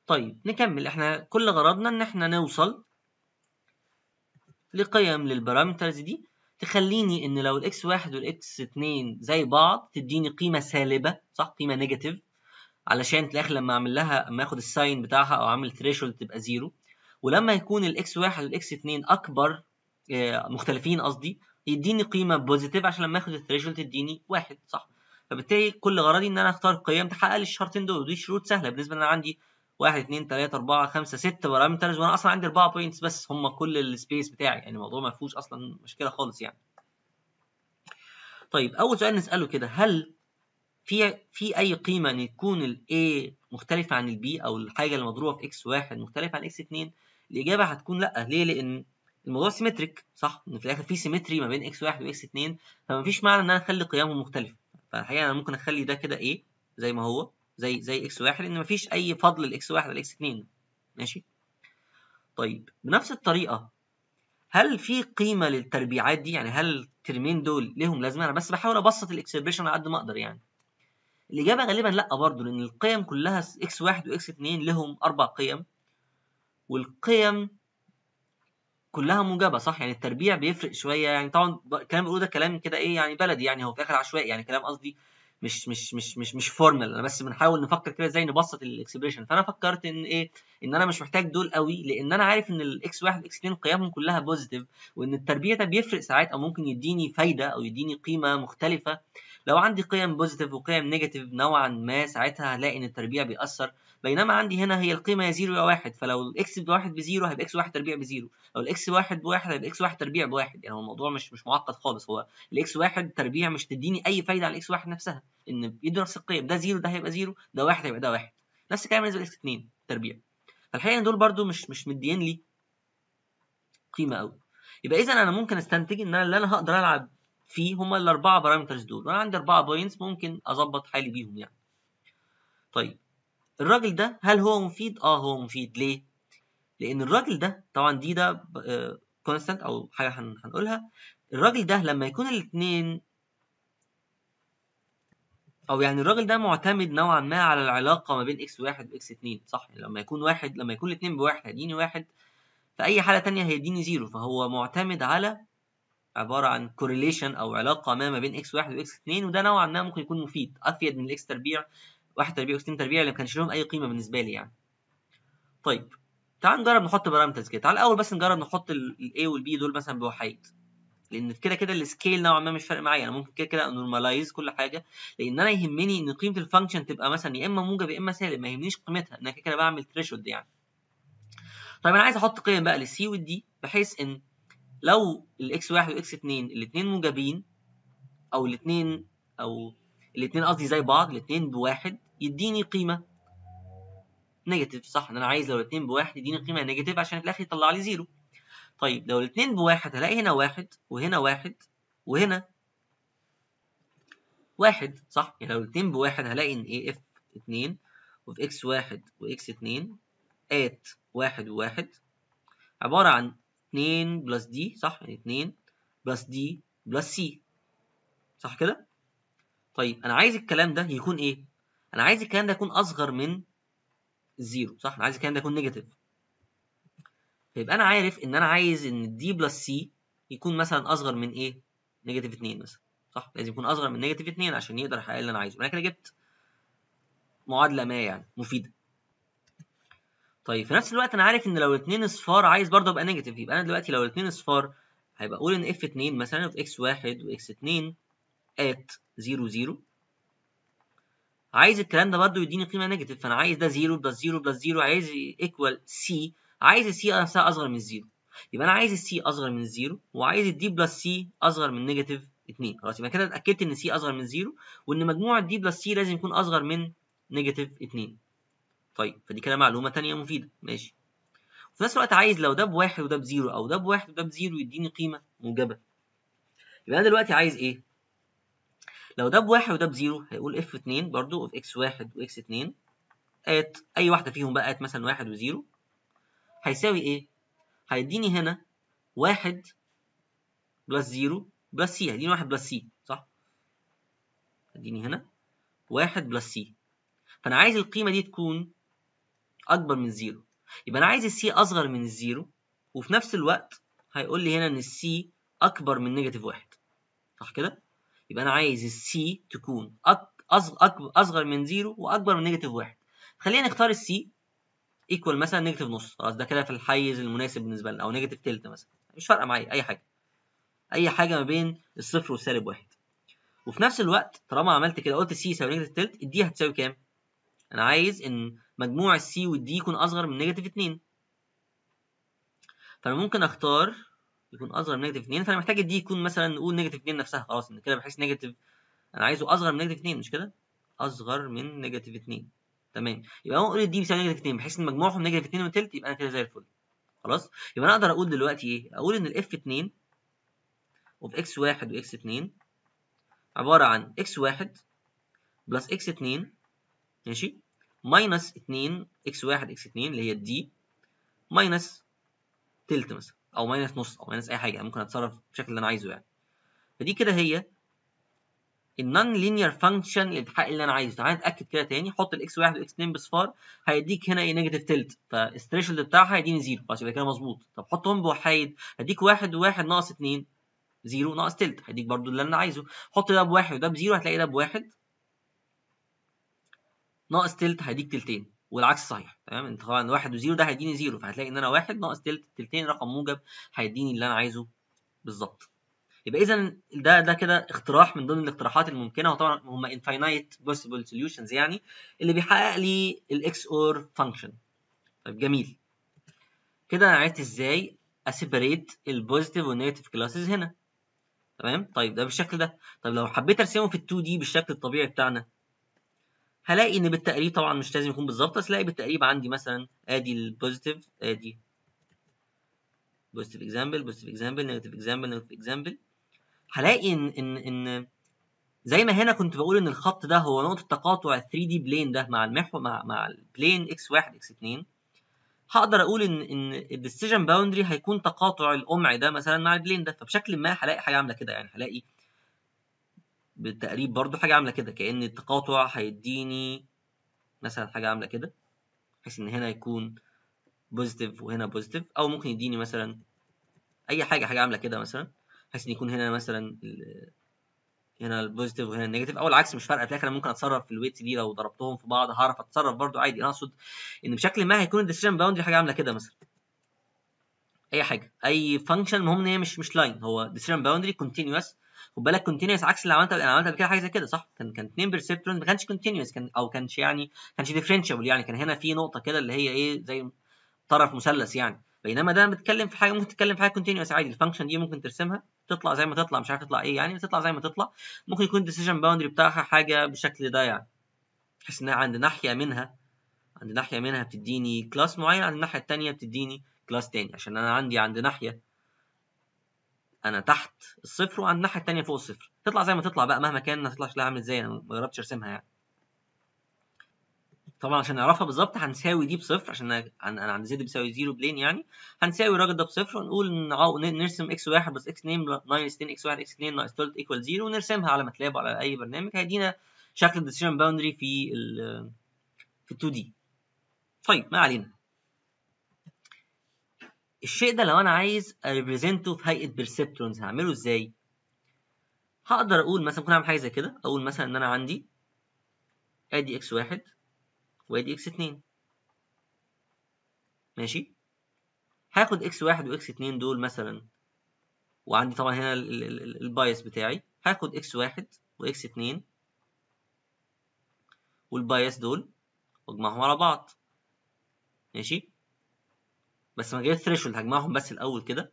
طيب نكمل احنا كل غرضنا ان احنا نوصل لقيم للبارامترز دي تخليني ان لو الاكس واحد والاكس اتنين زي بعض تديني قيمة سالبة صح قيمة نيجاتيف علشان في الاخر لما اعمل لها اما اخد الساين بتاعها او اعمل ثريشولد تبقى زيرو ولما يكون الاكس واحد والاكس اتنين اكبر آه، مختلفين قصدي يديني قيمة بوزيتيف عشان لما اخد الثريشولد تديني واحد صح فبالتالي كل غرضي ان انا اختار قيم تحقق لي الشرطين دول ودي شروط سهلة بالنسبة ان انا عندي واحد اتنين تلاتة أربعة خمسة ستة بارامترز وأنا أصلا عندي أربعة بوينتس بس هم كل السبيس بتاعي يعني الموضوع ما فيهوش أصلا مشكلة خالص يعني. طيب أول سؤال نسأله كده هل في في أي قيمة إن تكون ال A مختلفة عن ال B أو الحاجة اللي مضروبة في x واحد مختلفة عن x اتنين؟ الإجابة هتكون لأ ليه؟ لأن الموضوع سيمتريك صح؟ إن في الآخر في سيمتري ما بين x واحد و x اتنين فمفيش معنى إن أنا أخلي قيمهم مختلفة فالحقيقة أنا ممكن أخلي ده كده A زي ما هو زي زي اكس واحد لان مفيش اي فضل لاكس واحد على اكس اتنين ماشي طيب بنفس الطريقه هل في قيمه للتربيعات دي يعني هل الترمين دول لهم لازمه انا بس بحاول ابسط الاكسبريشن على قد ما اقدر يعني الاجابه غالبا لا برضه لان القيم كلها اكس واحد واكس اتنين لهم اربع قيم والقيم كلها موجبه صح يعني التربيع بيفرق شويه يعني طبعا الكلام بيقوله ده كلام كده ايه يعني بلدي يعني هو في الاخر عشوائي يعني كلام قصدي مش مش مش مش مش فورمال انا بس بنحاول نفكر كده ازاي نبسط الاكسبريشن فانا فكرت ان ايه ان انا مش محتاج دول قوي لان انا عارف ان الاكس 1 والاكس 2 قيمهم كلها بوزيتيف وان التربيع ده بيفرق ساعات او ممكن يديني فايده او يديني قيمه مختلفه لو عندي قيم بوزيتيف وقيم نيجاتيف نوعا ما ساعتها هلاقي ان التربيع بيأثر بينما عندي هنا هي القيمه يا زيرو يا واحد فلو الاكس بواحد بزيرو هيبقى اكس واحد تربيع بزيرو لو الاكس واحد بواحد هيبقى اكس واحد تربيع بواحد يعني هو الموضوع مش مش معقد خالص هو الاكس واحد تربيع مش تديني اي فايده على الاكس واحد نفسها ان بيدوا نفس القيم ده زيرو ده هيبقى زيرو ده واحد هيبقى ده واحد نفس الكلام بالنسبه لاكس 2 تربيع فالحقيقه ان دول برده مش مش مديين لي قيمه قوي يبقى اذا انا ممكن استنتج ان انا اللي انا هقدر العب فيه هم الاربعه بارامترز دول وانا عندي اربعه بوينتس ممكن اظبط حالي بيهم يعني طيب الراجل ده هل هو مفيد اه هو مفيد ليه لان الراجل ده طبعا دي ده كونستانت او حاجه هنقولها الراجل ده لما يكون الاثنين او يعني الراجل ده معتمد نوعا ما على العلاقه ما بين اكس واحد واكس اتنين صح يعني لما يكون واحد لما يكون الاثنين بواحد هيديني واحد في اي حاله تانية هيديني زيرو فهو معتمد على عباره عن كورليشن او علاقه ما ما بين اكس واحد واكس اتنين وده نوعا ما ممكن يكون مفيد افيد من الاكس تربيع واحد تربيع واكس تربيع اللي ما كانش لهم اي قيمه بالنسبه لي يعني طيب تعال نجرب نحط بارامترز كده تعال الاول بس نجرب نحط الاي والبي دول مثلا بوحيد لان كده كده السكيل نوعا ما مش فارق معايا انا ممكن كده كده نورماليز كل حاجه لان انا يهمني ان قيمه الفانكشن تبقى مثلا يا اما موجب يا اما سالب ما يهمنيش قيمتها انا كده كده بعمل ثريشولد يعني طيب انا عايز احط قيم بقى للسي والدي بحيث ان لو الاكس واحد والاكس اتنين الاثنين موجبين او الاثنين او الاثنين قصدي زي بعض الاثنين بواحد يديني قيمه نيجاتيف صح ان انا عايز لو الاثنين بواحد يديني قيمه نيجاتيف عشان في الاخر يطلع لي زيرو طيب لو الاثنين بواحد هلاقي هنا واحد وهنا واحد وهنا واحد صح يعني لو الاثنين بواحد هلاقي ان ايه اف اتنين وفي اكس واحد واكس اتنين ات واحد وواحد عبارة عن اتنين بلس دي صح يعني اتنين بلس دي بلس سي صح كده؟ طيب انا عايز الكلام ده يكون ايه؟ انا عايز الكلام ده يكون اصغر من الزيرو صح؟ انا عايز الكلام ده يكون نيجاتيف فيبقى انا عارف ان انا عايز ان دي بلس سي يكون مثلا اصغر من ايه؟ نيجاتيف 2 مثلا صح؟ لازم يكون اصغر من نيجاتيف 2 عشان يقدر يحقق اللي انا عايزه انا كده جبت معادله ما يعني مفيده طيب في نفس الوقت انا عارف ان لو الاثنين اصفار عايز برضه ابقى نيجاتيف يبقى انا دلوقتي لو الاثنين اصفار هيبقى اقول ان اف 2 مثلا في اكس 1 واكس 2 ات 0 0 عايز الكلام ده برضه يديني قيمه نيجاتيف فانا عايز ده 0 بلس 0 بلس 0 عايز ايكوال سي عايز السي نفسها اصغر من الزيرو يبقى انا عايز السي اصغر من الزيرو وعايز الدي بلس سي اصغر من نيجاتيف 2 خلاص يبقى كده اتاكدت ان سي اصغر من زيرو وان مجموع الدي بلس سي لازم يكون اصغر من نيجاتيف 2 طيب فدي كده معلومه ثانيه مفيده ماشي وفي نفس الوقت عايز لو ده بواحد وده بزيرو او ده بواحد وده بزيرو يديني قيمه موجبه يبقى انا دلوقتي عايز ايه لو ده بواحد وده بزيرو هيقول اف 2 برضو في اكس 1 واكس 2 ات اي واحده فيهم بقى ات مثلا واحد وزيرو هيساوي ايه؟ هيديني هنا واحد بلس زيرو بلس سي هيديني واحد بلس سي صح؟ هيديني هنا واحد بلس سي فأنا عايز القيمة دي تكون اكبر من زيرو يبقى انا عايز السي اصغر من الزيرو وفي نفس الوقت هيقول لي هنا ان السي اكبر من نيجاتيف واحد صح كده يبقى انا عايز السي تكون اصغر من زيرو واكبر من نيجاتيف واحد خلينا نختار السي ايكوال مثلا نيجاتيف نص خلاص ده كده في الحيز المناسب بالنسبه لنا او نيجاتيف تلت مثلا مش فارقه معايا اي حاجه اي حاجه ما بين الصفر والسالب واحد وفي نفس الوقت طالما عملت كده قلت سي يساوي نيجاتيف تلت الدي هتساوي كام انا عايز ان مجموع السي والدي يكون اصغر من نيجاتيف 2 فانا ممكن اختار يكون اصغر من نيجاتيف 2 فانا محتاج الدي يكون مثلا نقول نيجاتيف 2 نفسها خلاص ان كده بحيث نيجاتيف انا عايزه اصغر من نيجاتيف 2 مش كده اصغر من نيجاتيف 2 تمام يبقى اقول الدي بيساوي نيجاتيف 2 بحيث ان مجموعهم نيجاتيف 2 وتلت يبقى انا كده زي الفل خلاص يبقى انا اقدر اقول دلوقتي ايه اقول ان الاف 2 وفي اكس 1 واكس 2 عباره عن اكس 1 بلس اكس 2 ماشي ماينس 2 اكس 1 اكس 2 اللي هي الدي ماينس تلت مثلا او ماينس نص او ماينس اي حاجه ممكن اتصرف بالشكل اللي انا عايزه يعني فدي كده هي النون لينير فانكشن اللي بتحقق اللي انا عايزه تعالى نتاكد كده تاني حط الاكس 1 والاكس 2 بصفار هيديك هنا ايه نيجاتيف تلت فالثريشولد بتاعها هيديني زيرو خلاص يبقى كده مظبوط طب حطهم بوحايد هديك واحد وواحد ناقص 2 زيرو ناقص تلت هيديك برضو اللي انا عايزه حط ده بواحد وده بزيرو هتلاقي ده بواحد ناقص تلت هيديك تلتين والعكس صحيح تمام انت طبعا واحد وزيرو ده هيديني زيرو فهتلاقي ان انا واحد ناقص تلت تلتين رقم موجب هيديني اللي انا عايزه بالظبط يبقى اذا ده ده كده اقتراح من ضمن الاقتراحات الممكنه وطبعا هم infinite possible solutions يعني اللي بيحقق لي الاكس اور فانكشن طيب جميل كده انا عرفت ازاي اسيبريت البوزيتيف والنيجاتيف كلاسز هنا تمام طيب ده بالشكل ده طيب لو حبيت ارسمه في ال2 دي بالشكل الطبيعي بتاعنا هلاقي ان بالتقريب طبعا مش لازم يكون بالظبط بس الاقي بالتقريب عندي مثلا ادي البوزيتيف ادي بوزيتيف اكزامبل بوزيتيف اكزامبل نيجاتيف اكزامبل نيجاتيف اكزامبل هلاقي ان ان ان زي ما هنا كنت بقول ان الخط ده هو نقطه تقاطع ال 3 دي بلين ده مع المحور مع مع البلين اكس 1 اكس 2 هقدر اقول ان ان الديسيجن باوندري هيكون تقاطع القمع ده مثلا مع البلين ده فبشكل ما هلاقي حاجه عامله كده يعني هلاقي بالتقريب برضو حاجه عامله كده كان التقاطع هيديني مثلا حاجه عامله كده بحيث ان هنا يكون بوزيتيف وهنا بوزيتيف او ممكن يديني مثلا اي حاجه حاجه عامله كده مثلا بحيث ان يكون هنا مثلا هنا البوزيتيف وهنا النيجاتيف او العكس مش فارقه هتلاقي انا ممكن اتصرف في الويتس دي لو ضربتهم في بعض هعرف اتصرف برضو عادي انا اقصد ان بشكل ما هيكون الديسيجن باوندري حاجه عامله كده مثلا اي حاجه اي فانكشن المهم ان هي مش مش لاين هو ديسيجن باوندري كونتينوس خد بالك كونتينوس عكس اللي عملته انا عملت قبل كده حاجه زي كده صح كان كان اثنين بيرسبترون ما كانش كونتينوس كان او كانش يعني كانش ديفرنشابل يعني كان هنا في نقطه كده اللي هي ايه زي طرف مثلث يعني بينما ده بتتكلم في حاجه ممكن تتكلم في حاجه كونتينوس عادي الفانكشن دي ممكن ترسمها تطلع زي ما تطلع مش عارف تطلع ايه يعني تطلع زي ما تطلع ممكن يكون الديسيجن باوندري بتاعها حاجه بالشكل ده يعني تحس انها عند ناحيه منها عند ناحيه منها بتديني كلاس معين عند الناحيه الثانيه بتديني كلاس تاني عشان انا عندي عند ناحيه انا تحت الصفر وعند الناحيه الثانيه فوق الصفر تطلع زي ما تطلع بقى مهما كان هتطلع شكلها عامل ازاي انا ما جربتش ارسمها يعني طبعا عشان نعرفها بالظبط هنساوي دي بصفر عشان انا عند زد بيساوي 0 بلين يعني هنساوي الراجل ده بصفر ونقول نرسم اكس 1 بلس اكس 2 ناقص 2 اكس 1 اكس 2 ناقص 3 ايكوال 0 ونرسمها على ماتلاب على اي برنامج هيدينا شكل الديسيجن باوندري في ال في ال 2 دي طيب ما علينا الشيء ده لو انا عايز اريبريزنته في هيئه بيرسبترونز هعمله ازاي هقدر اقول مثلا ممكن اعمل حاجه زي كده اقول مثلا ان انا عندي ادي اكس 1 وادي اكس 2 ماشي هاخد اكس 1 واكس 2 دول مثلا وعندي طبعا هنا البايس بتاعي هاخد اكس 1 واكس 2 والبايس دول واجمعهم على بعض ماشي بس من غير ثريشولد هجمعهم بس الاول كده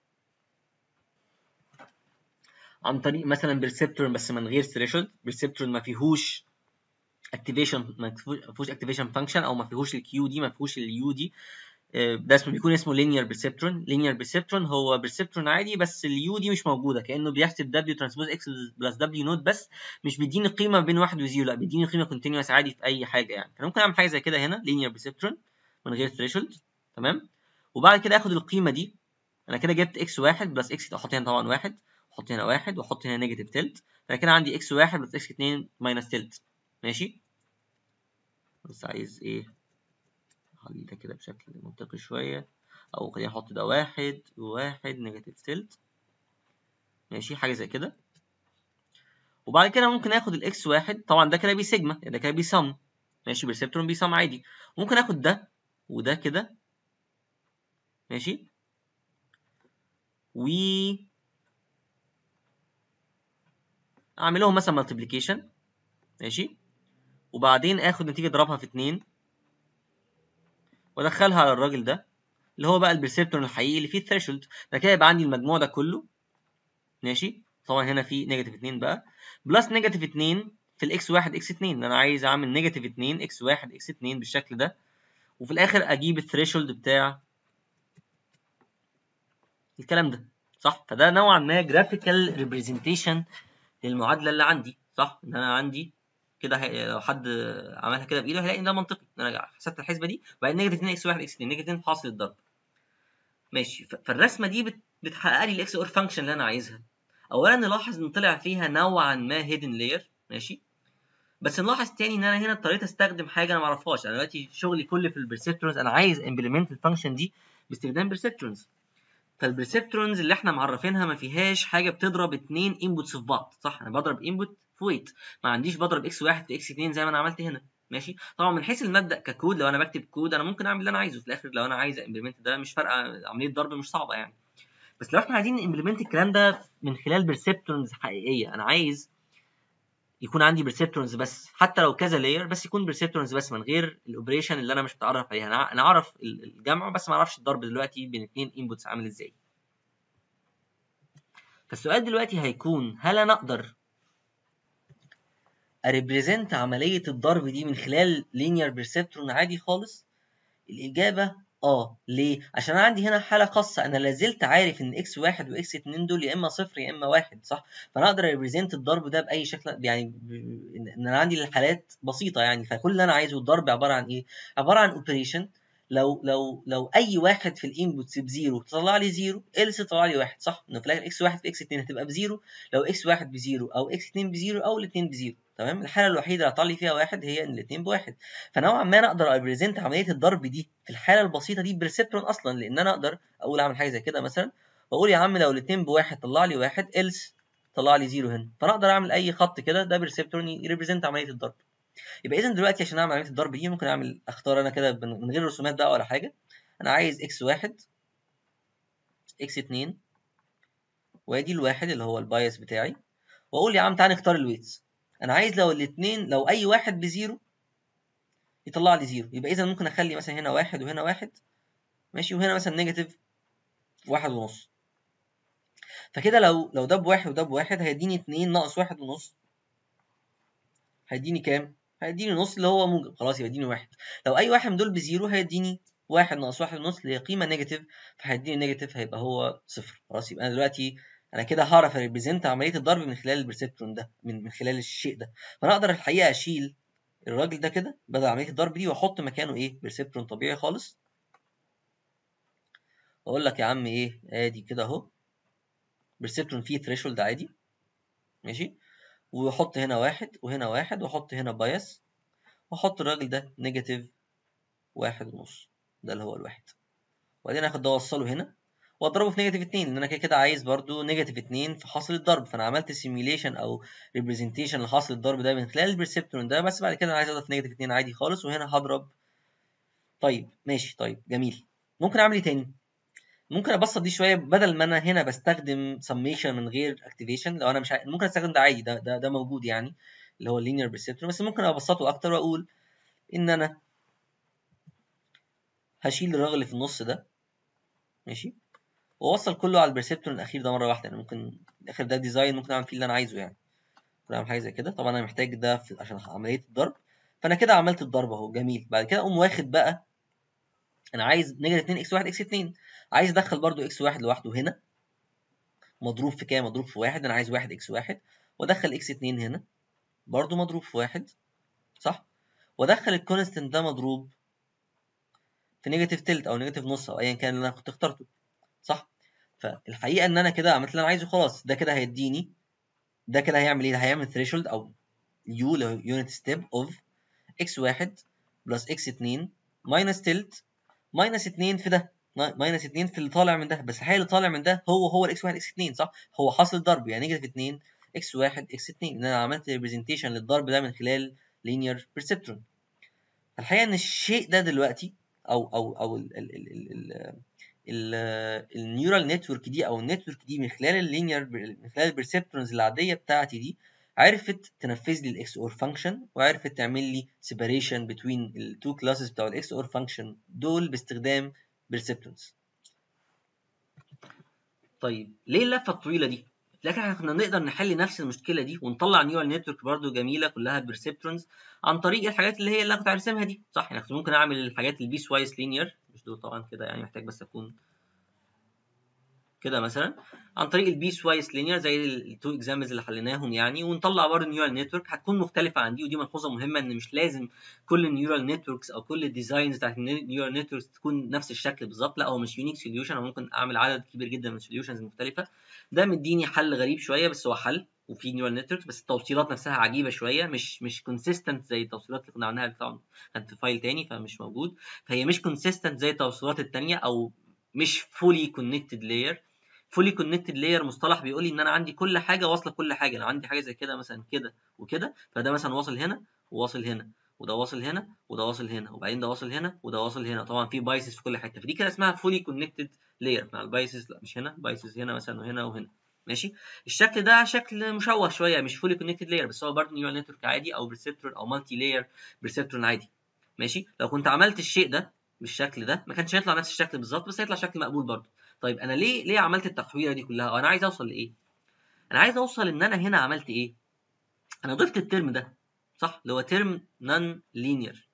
عن طريق مثلا بيرسبتور بس من غير ثريشولد بيرسبتور ما فيهوش اكتيفيشن ما فيهوش اكتيفيشن فانكشن او ما فيهوش الكيو دي ما فيهوش اليو دي ده اسمه بيكون اسمه لينير بيرسبترون لينير بيرسبترون هو بيرسبترون عادي بس اليو دي مش موجوده كانه بيحسب دبليو ترانسبوز اكس بلس دبليو نوت بس مش بيديني قيمه بين واحد وزيرو لا بيديني قيمه كونتينوس عادي في اي حاجه يعني فانا ممكن اعمل حاجه زي كده هنا لينير بيرسبترون من غير ثريشولد تمام وبعد كده اخد القيمه دي انا كده جبت اكس واحد بلس اكس احط هنا طبعا واحد واحط هنا واحد واحط هنا نيجاتيف تلت فانا كده عندي اكس واحد بلس اكس اتنين ماينس تلت ماشي بس عايز ايه نخلي ده كده بشكل منطقي شوية أو خلينا نحط ده واحد وواحد نيجاتيف تلت ماشي حاجة زي كده وبعد كده ممكن آخد الإكس واحد طبعا ده كده بيسيجما ده كده بيسم ماشي برسبترون بيسم عادي ممكن آخد ده وده كده ماشي و اعملهم مثلا مالتيبليكيشن ماشي وبعدين اخد نتيجه اضربها في اتنين وادخلها على الراجل ده اللي هو بقى البرسبترون الحقيقي اللي فيه الثريشولد ده كده يبقى عندي المجموع ده كله ماشي طبعا هنا في نيجاتيف 2 بقى بلس نيجاتيف 2 في الاكس 1 اكس 2 انا عايز اعمل نيجاتيف 2 اكس 1 اكس 2 بالشكل ده وفي الاخر اجيب الثريشولد بتاع الكلام ده صح فده نوعا ما جرافيكال ريبريزنتيشن للمعادله اللي عندي صح ان انا عندي كده هي... لو حد عملها كده بايده هيلاقي ان ده منطقي ان انا حسبت الحسبه دي وبعدين نيجاتيف 2 اكس 1 اكس 2 نيجاتيف 2 حاصل الضرب ماشي ف... فالرسمه دي بت... بتحقق لي الاكس اور فانكشن اللي انا عايزها اولا نلاحظ ان طلع فيها نوعا ما هيدن لاير ماشي بس نلاحظ تاني ان انا هنا اضطريت استخدم حاجه انا ما اعرفهاش انا دلوقتي شغلي كله في البرسبترونز انا عايز امبلمنت الفانكشن دي باستخدام برسبترونز فالبرسبترونز اللي احنا معرفينها ما فيهاش حاجه بتضرب اتنين انبوتس في بعض صح انا بضرب انبوت في ويت ما عنديش بضرب اكس واحد في اكس اتنين زي ما انا عملت هنا ماشي طبعا من حيث المبدا ككود لو انا بكتب كود انا ممكن اعمل اللي انا عايزه في الاخر لو انا عايز امبلمنت ده مش فارقه عمليه ضرب مش صعبه يعني بس لو احنا عايزين امبلمنت الكلام ده من خلال برسبترونز حقيقيه انا عايز يكون عندي برسبترونز بس حتى لو كذا لاير بس يكون برسبترونز بس من غير الاوبريشن اللي انا مش متعرف عليها انا اعرف الجمع بس ما اعرفش الضرب دلوقتي بين اتنين انبوتس عامل ازاي فالسؤال دلوقتي هيكون هل انا اقدر اريبريزنت عمليه الضرب دي من خلال لينير برسبترون عادي خالص الاجابه اه ليه عشان انا عندي هنا حاله خاصه انا لازلت عارف ان اكس واحد واكس اتنين دول يا اما صفر يا اما واحد صح فانا اقدر اريبريزنت الضرب ده باي شكل يعني ان انا عندي الحالات بسيطه يعني فكل اللي انا عايزه الضرب عباره عن ايه عباره عن اوبريشن لو لو لو اي واحد في الانبوتس بزيرو طلع لي زيرو الس طلع لي واحد صح انه في الاخر اكس واحد في اكس اتنين هتبقى بزيرو لو اكس واحد بزيرو او اكس اتنين بزيرو او الاثنين بزيرو تمام الحاله الوحيده اللي هطلع لي فيها واحد هي ان الاثنين بواحد فنوعا ما انا اقدر ابريزنت عمليه الضرب دي في الحاله البسيطه دي بريسبترون اصلا لان انا اقدر اقول اعمل حاجه زي كده مثلا واقول يا عم لو الاثنين بواحد طلع لي واحد الس طلع لي زيرو هنا فانا اقدر اعمل اي خط كده ده بريسبترون يريبريزنت عمليه الضرب يبقى اذا دلوقتي عشان اعمل عمليه الضرب دي ممكن اعمل اختار انا كده من غير رسومات بقى ولا حاجه انا عايز اكس واحد اكس اتنين وادي الواحد اللي هو البايس بتاعي واقول يا عم تعالى نختار الويتس انا عايز لو الاثنين لو اي واحد بزيرو يطلع لي زيرو يبقى اذا ممكن اخلي مثلا هنا واحد وهنا واحد ماشي وهنا مثلا نيجاتيف واحد ونص فكده لو لو ده بواحد وده بواحد هيديني اتنين ناقص واحد ونص هيديني كام؟ هيديني نص اللي هو موجب خلاص يبقى يديني واحد لو اي واحد من دول بزيرو هيديني واحد ناقص واحد ونص اللي هي قيمة نيجاتيف فهيديني نيجاتيف هيبقى هو صفر خلاص يبقى انا دلوقتي انا كده هعرف اريبريزنت عمليه الضرب من خلال البرسبترون ده من, من خلال الشيء ده فانا اقدر الحقيقه اشيل الراجل ده كده بدل عمليه الضرب دي واحط مكانه ايه برسبترون طبيعي خالص واقول لك يا عم ايه ادي كده اهو برسبترون فيه ثريشولد عادي ماشي واحط هنا واحد وهنا واحد واحط هنا بايس واحط الراجل ده نيجاتيف واحد ونص ده اللي هو الواحد وبعدين اخد ده اوصله هنا واضربه في نيجاتيف 2 لان انا كده كده عايز برضو نيجاتيف 2 في حاصل الضرب فانا عملت سيميوليشن او ريبريزنتيشن لحاصل الضرب ده من خلال البرسبترون ده بس بعد كده انا عايز اضرب في نيجاتيف 2 عادي خالص وهنا هضرب طيب ماشي طيب جميل ممكن اعمل ايه تاني ممكن ابسط دي شويه بدل ما انا هنا بستخدم سميشن من غير اكتيفيشن لو انا مش عايز ممكن استخدم ده عادي ده ده, ده موجود يعني اللي هو اللينير برسبترون بس ممكن ابسطه اكتر واقول ان انا هشيل الراجل اللي في النص ده ماشي واوصل كله على البرسبترون الاخير ده مره واحده يعني ممكن الاخر ده ديزاين ممكن اعمل فيه اللي انا عايزه يعني ممكن اعمل حاجه زي كده طبعا انا محتاج ده في عشان عمليه الضرب فانا كده عملت الضرب اهو جميل بعد كده اقوم واخد بقى انا عايز نيجاتيف 2 اكس 1 اكس 2 عايز ادخل برده اكس 1 لوحده هنا مضروب في كام مضروب في واحد انا عايز 1 اكس 1 وادخل اكس 2 هنا برده مضروب في واحد صح وادخل الكونستنت ده مضروب في نيجاتيف تلت او نيجاتيف نص او ايا كان اللي انا كنت اخترته صح فالحقيقه ان انا كده عملت اللي انا عايزه خلاص ده كده هيديني ده كده هيعمل ايه ده هيعمل ثريشولد او يو اللي هو يونت ستيب اوف اكس 1 بلس اكس 2 ماينس تلت ماينس 2 في ده ماينس 2 في اللي طالع من ده بس الحقيقه اللي طالع من ده هو هو الاكس 1 اكس 2 صح هو حاصل ضرب يعني نيجاتيف 2 اكس 1 اكس 2 ان انا عملت ريبريزنتيشن للضرب ده من خلال لينير بيرسبترون الحقيقه ان الشيء ده دلوقتي او او او ال ال ال ال ال النيورال نتورك دي او النتورك دي من خلال اللينير من خلال البرسبترونز العاديه بتاعتي دي عرفت تنفذ لي الاكس اور فانكشن وعرفت تعمل لي سيبريشن بين التو كلاسز بتوع الاكس اور فانكشن دول باستخدام بيرسبترونز طيب ليه اللفه الطويله دي لكن احنا كنا نقدر نحل نفس المشكله دي ونطلع نيورال نتورك برضو جميله كلها بيرسبترونز عن طريق الحاجات اللي هي اللي انا كنت هرسمها دي صح يعني كنت ممكن اعمل الحاجات البيس وايز لينير مش دول طبعا كده يعني محتاج بس اكون كده مثلا عن طريق البيس وايز لينير زي التو اكزامبلز اللي حليناهم يعني ونطلع برضه نيورال نتورك هتكون مختلفه عن دي ودي ملحوظه مهمه ان مش لازم كل النيورال نتوركس او كل الديزاينز بتاعت النيورال نتوركس تكون نفس الشكل بالظبط لا هو مش يونيك سوليوشن انا ممكن اعمل عدد كبير جدا من السوليوشنز المختلفه ده مديني حل غريب شويه بس هو حل وفي نيورال نتوركس بس التوصيلات نفسها عجيبه شويه مش مش كونسيستنت زي التوصيلات اللي كنا عملناها طبعا كانت في فايل تاني فمش موجود فهي مش كونسيستنت زي التوصيلات التانيه او مش فولي كونكتد لاير فولي كونكتد لاير مصطلح بيقول لي ان انا عندي كل حاجه واصله كل حاجه انا عندي حاجه زي كده مثلا كده وكده فده مثلا واصل هنا وواصل هنا وده واصل هنا وده واصل هنا وبعدين ده واصل هنا وده واصل هنا طبعا في بايسز في كل حته فدي كده اسمها فولي كونكتد لاير مع البايسز لا مش هنا بايسز هنا مثلا وهنا وهنا ماشي الشكل ده شكل مشوه شويه مش فولي كونكتد لاير بس هو برضه نيورال نتورك عادي او بريسبترون او مالتي لاير بريسبترون عادي ماشي لو كنت عملت الشيء ده بالشكل ده ما كانش هيطلع نفس الشكل بالظبط بس هيطلع شكل مقبول برضه طيب انا ليه ليه عملت التحويره دي كلها انا عايز اوصل لايه انا عايز اوصل ان انا هنا عملت ايه انا ضفت الترم ده صح اللي هو ترم نون لينير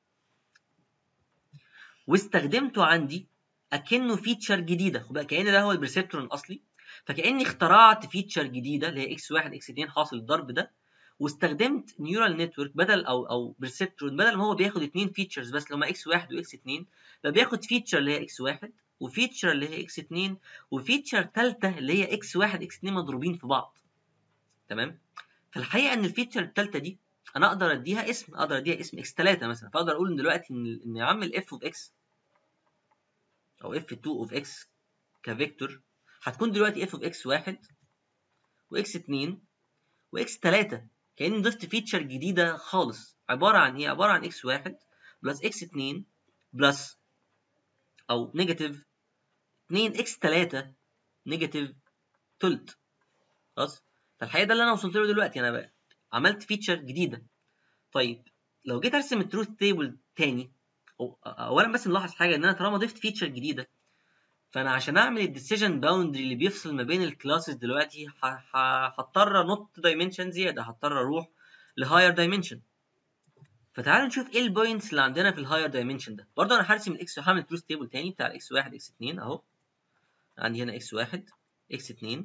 واستخدمته عندي اكنه فيتشر جديده خد بالك كان ده هو البرسبترون الاصلي فكاني اخترعت فيتشر جديده اللي هي اكس 1 اكس 2 حاصل الضرب ده واستخدمت نيورال نتورك بدل او او برسبترون بدل ما هو بياخد اثنين فيتشرز بس لما اكس 1 واكس 2 فبياخد فيتشر اللي هي اكس 1 وفيتشر اللي هي اكس 2 وفيتشر ثالثه اللي هي اكس 1 اكس 2 مضروبين في بعض تمام فالحقيقه ان الفيتشر الثالثه دي انا اقدر اديها اسم اقدر اديها اسم اكس 3 مثلا فاقدر اقول ان دلوقتي ان ان يا عم الاف اوف اكس او اف 2 اوف اكس كفيكتور هتكون دلوقتي اف اوف اكس 1 واكس 2 واكس 3 كاني ضفت فيتشر جديده خالص عباره عن ايه عباره عن اكس 1 بلس اكس 2 بلس او نيجاتيف 2 اكس 3 نيجاتيف تلت خلاص فالحقيقه ده اللي انا وصلت له دلوقتي انا بقى عملت فيتشر جديده طيب لو جيت ارسم التروث تيبل تاني اولا بس نلاحظ حاجه ان انا طالما ضفت فيتشر جديده فانا عشان اعمل الديسيجن باوندري اللي بيفصل ما بين الكلاسز دلوقتي هضطر انط دايمنشن زياده هضطر اروح لهاير دايمنشن فتعالوا نشوف ايه البوينتس اللي عندنا في الهاير دايمنشن ده برضه انا هرسم الاكس هعمل تروث تيبل تاني بتاع الاكس 1 اكس 2 اهو عندي هنا اكس 1 اكس 2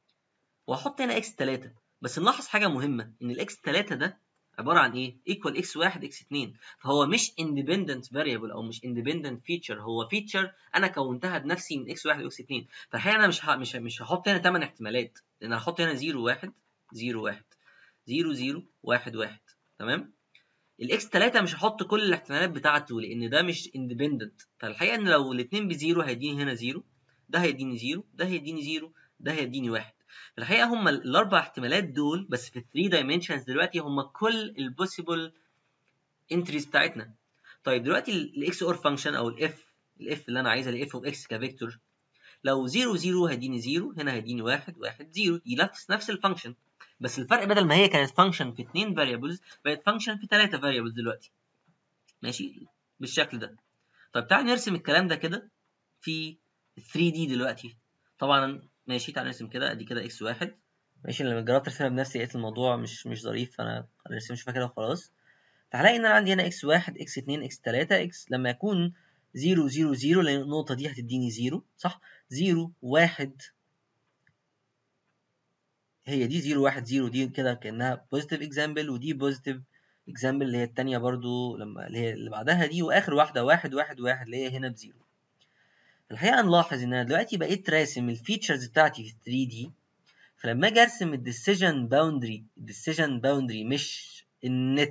وهحط هنا اكس 3 بس نلاحظ حاجه مهمه ان الاكس 3 ده عباره عن ايه ايكوال اكس 1 اكس 2 فهو مش اندبندنت فاريبل او مش اندبندنت فيتشر هو فيتشر انا كونتها بنفسي من اكس 1 واكس 2 فالحقيقه انا مش ه... مش مش هحط هنا 8 احتمالات لان انا هحط هنا 0 1 0 1 0 0 1 1 تمام الاكس 3 مش هحط كل الاحتمالات بتاعته لان ده مش اندبندنت فالحقيقه ان لو الاثنين بزيرو هيديني هنا 0 ده هيديني 0 ده هيديني 0 ده هيديني 1 الحقيقه هم الاربع احتمالات دول بس في 3 دايمنشنز دلوقتي هم كل البوسيبل انتريز بتاعتنا طيب دلوقتي الاكس اور فانكشن او الاف الاف اللي انا عايزها الاف اوف اكس كفيكتور لو 0 0 هيديني 0 هنا هيديني 1 1 0 دي نفس نفس الفانكشن بس الفرق بدل ما هي كانت فانكشن في 2 فاريبلز بقت فانكشن في 3 فاريبلز دلوقتي ماشي بالشكل ده طيب تعال نرسم الكلام ده كده في 3 دي دلوقتي طبعا ماشي تعالى نرسم كده ادي كده اكس واحد ماشي لما جربت ارسمها بنفسي لقيت الموضوع مش مش ظريف فانا ارسمش فيها كده وخلاص فهلاقي ان انا عندي هنا اكس واحد اكس اتنين اكس تلاتة اكس لما يكون زيرو زيرو زيرو لان النقطة دي هتديني زيرو صح زيرو واحد هي دي زيرو واحد زيرو دي كده كأنها بوزيتيف اكزامبل ودي بوزيتيف اكزامبل اللي هي التانية برضو لما اللي هي اللي بعدها دي واخر واحدة واحد واحد واحد اللي هي هنا بزيرو الحقيقة نلاحظ إن أنا دلوقتي بقيت راسم الفيتشرز بتاعتي في 3 دي فلما أجي أرسم الديسيجن باوندري الديسيجن باوندري مش النت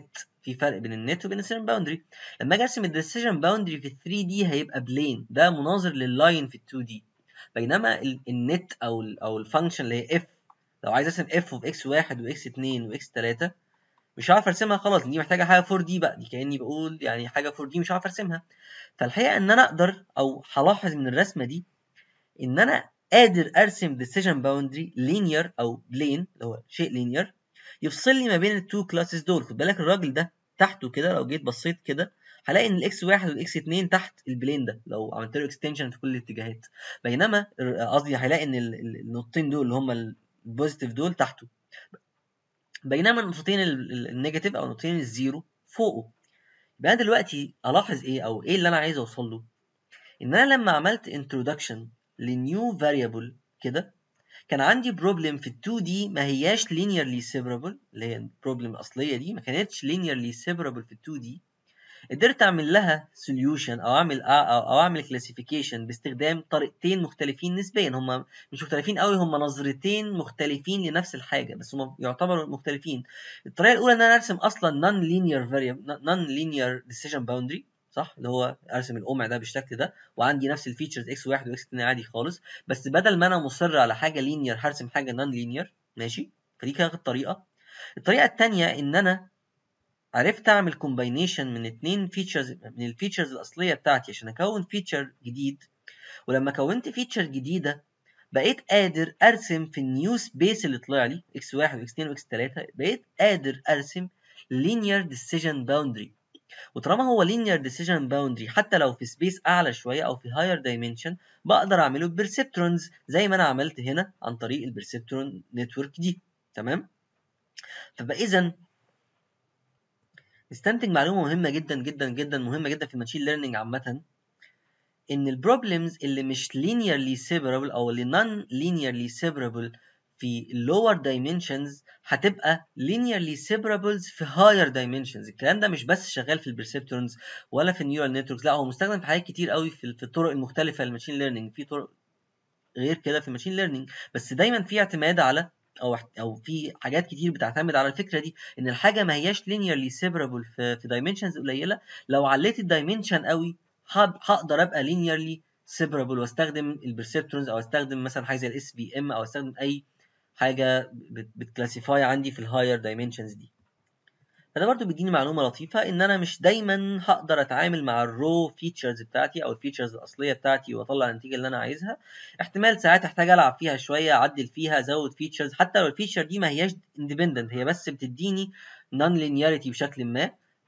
في فرق بين النت وبين الديسيجن باوندري لما اجي ارسم الديسيجن باوندري في 3 دي هيبقى بلين ده مناظر لللاين في 2 دي بينما النت او ال او الفانكشن اللي هي اف لو عايز ارسم اف اوف اكس 1 واكس 2 واكس 3 مش هعرف ارسمها خلاص دي محتاجه حاجه 4 دي بقى دي كاني بقول يعني حاجه 4 دي مش هعرف ارسمها فالحقيقه ان انا اقدر او هلاحظ من الرسمه دي ان انا قادر ارسم decision boundary linear او plane اللي هو شيء linear يفصل لي ما بين التو كلاسز دول خد بالك الراجل ده تحته كده لو جيت بصيت كده هلاقي ان الاكس واحد والاكس اتنين تحت البلين ده لو عملت له اكستنشن في كل الاتجاهات بينما قصدي هيلاقي ان النقطتين دول اللي هم البوزيتيف دول تحته بينما النقطتين النيجاتيف او النقطتين الزيرو فوقه يبقى انا دلوقتي الاحظ ايه او ايه اللي انا عايز اوصل له ان انا لما عملت introduction لنيو variable كده كان عندي بروبلم في ال 2 دي ما هياش linearly separable اللي هي البروبلم الاصليه دي ما كانتش linearly separable في ال 2 دي قدرت اعمل لها solution او اعمل أو, او اعمل classification باستخدام طريقتين مختلفين نسبيا هم مش مختلفين قوي هم نظرتين مختلفين لنفس الحاجه بس هم يعتبروا مختلفين الطريقه الاولى ان انا ارسم اصلا non linear variable non linear decision boundary صح اللي هو ارسم القمع ده بالشكل ده وعندي نفس الفيتشرز اكس 1 واكس 2 عادي خالص بس بدل ما انا مصر على حاجه لينير هرسم حاجه نون لينير ماشي فدي كانت الطريقه الطريقه الثانيه ان انا عرفت اعمل كومباينيشن من اتنين فيتشرز من الفيتشرز الاصليه بتاعتي عشان اكون فيتشر جديد ولما كونت فيتشر جديده بقيت قادر ارسم في النيو سبيس اللي طلع لي اكس 1 واكس 2 واكس 3 بقيت قادر ارسم linear decision boundary وطالما هو linear decision boundary حتى لو في سبيس اعلى شويه او في higher dimension بقدر اعمله بيرسبترونز زي ما انا عملت هنا عن طريق البيرسبترون نتورك دي تمام فبقى اذا نستنتج معلومه مهمه جدا جدا جدا مهمه جدا في الماشين ليرنينج عامه ان البروبلمز اللي مش linearly separable او اللي non linearly separable في lower dimensions هتبقى linearly separables في higher dimensions الكلام ده مش بس شغال في البرسبترونز ولا في النيورال نتوركس لا هو مستخدم في حاجات كتير قوي في الطرق المختلفه للماشين ليرنينج في طرق غير كده في الماشين ليرنينج بس دايما في اعتماد على او او في حاجات كتير بتعتمد على الفكره دي ان الحاجه ما هياش linearly separable في في dimensions قليله لو عليت الدايمنشن قوي هقدر ابقى linearly separable واستخدم البرسبترونز او استخدم مثلا حاجه زي الاس بي ام او استخدم اي حاجه بتكلاسيفاي عندي في الهاير دايمنشنز دي فده برضو بيديني معلومه لطيفه ان انا مش دايما هقدر اتعامل مع الرو فيتشرز بتاعتي او الفيتشرز الاصليه بتاعتي واطلع النتيجه اللي انا عايزها احتمال ساعات احتاج العب فيها شويه اعدل فيها ازود فيتشرز حتى لو الفيتشر دي ما هياش اندبندنت هي بس بتديني نون لينياريتي بشكل ما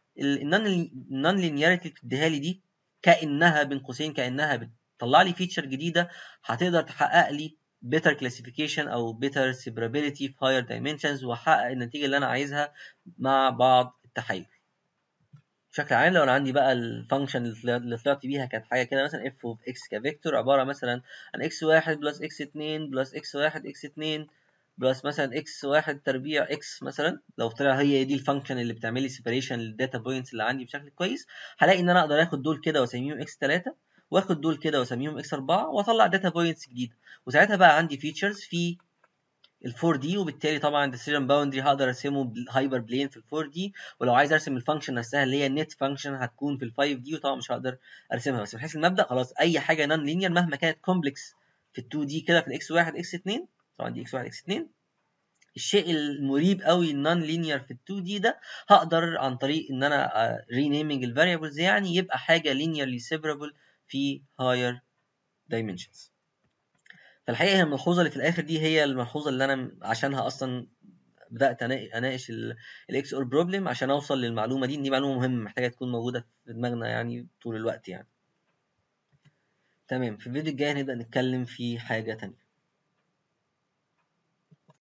النون لينياريتي اللي بتديها لي دي كانها بين قوسين كانها بتطلع لي فيتشر جديده هتقدر تحقق لي better classification او better separability في higher dimensions واحقق النتيجه اللي انا عايزها مع بعض التحيز بشكل عام لو انا عندي بقى الفانكشن اللي طلعت بيها كانت حاجه كده مثلا f of x كفيكتور عباره مثلا عن x1 بلس x2 بلس x1 x2 بلس مثلا x1 تربيع x مثلا لو طلع هي دي الفانكشن اللي بتعمل لي سيبريشن للداتا بوينتس اللي عندي بشكل كويس هلاقي ان انا اقدر اخد دول كده واسميهم x3 واخد دول كده واسميهم x4 واطلع داتا بوينتس جديده وساعتها بقى عندي فيتشرز في ال 4 دي وبالتالي طبعا decision boundary هقدر ارسمه هايبر بلين في ال 4 دي ولو عايز ارسم الفانكشن نفسها اللي هي النت فانكشن هتكون في ال 5 دي وطبعا مش هقدر ارسمها بس من حيث المبدا خلاص اي حاجه نون لينير مهما كانت كومبلكس في ال 2 دي كده في الاكس 1 اكس 2 طبعا دي اكس 1 اكس 2 الشيء المريب قوي النون لينير في ال 2 دي ده هقدر عن طريق ان انا رينيمينج الفاريبلز يعني يبقى حاجه linearly separable في higher dimensions فالحقيقه هي الملحوظه اللي في الاخر دي هي الملحوظه اللي انا عشانها اصلا بدات اناقش الاكس اور بروبلم عشان اوصل للمعلومه دي ان دي معلومه مهمه محتاجه تكون موجوده في دماغنا يعني طول الوقت يعني تمام في الفيديو الجاي هنبدا نتكلم في حاجه تانية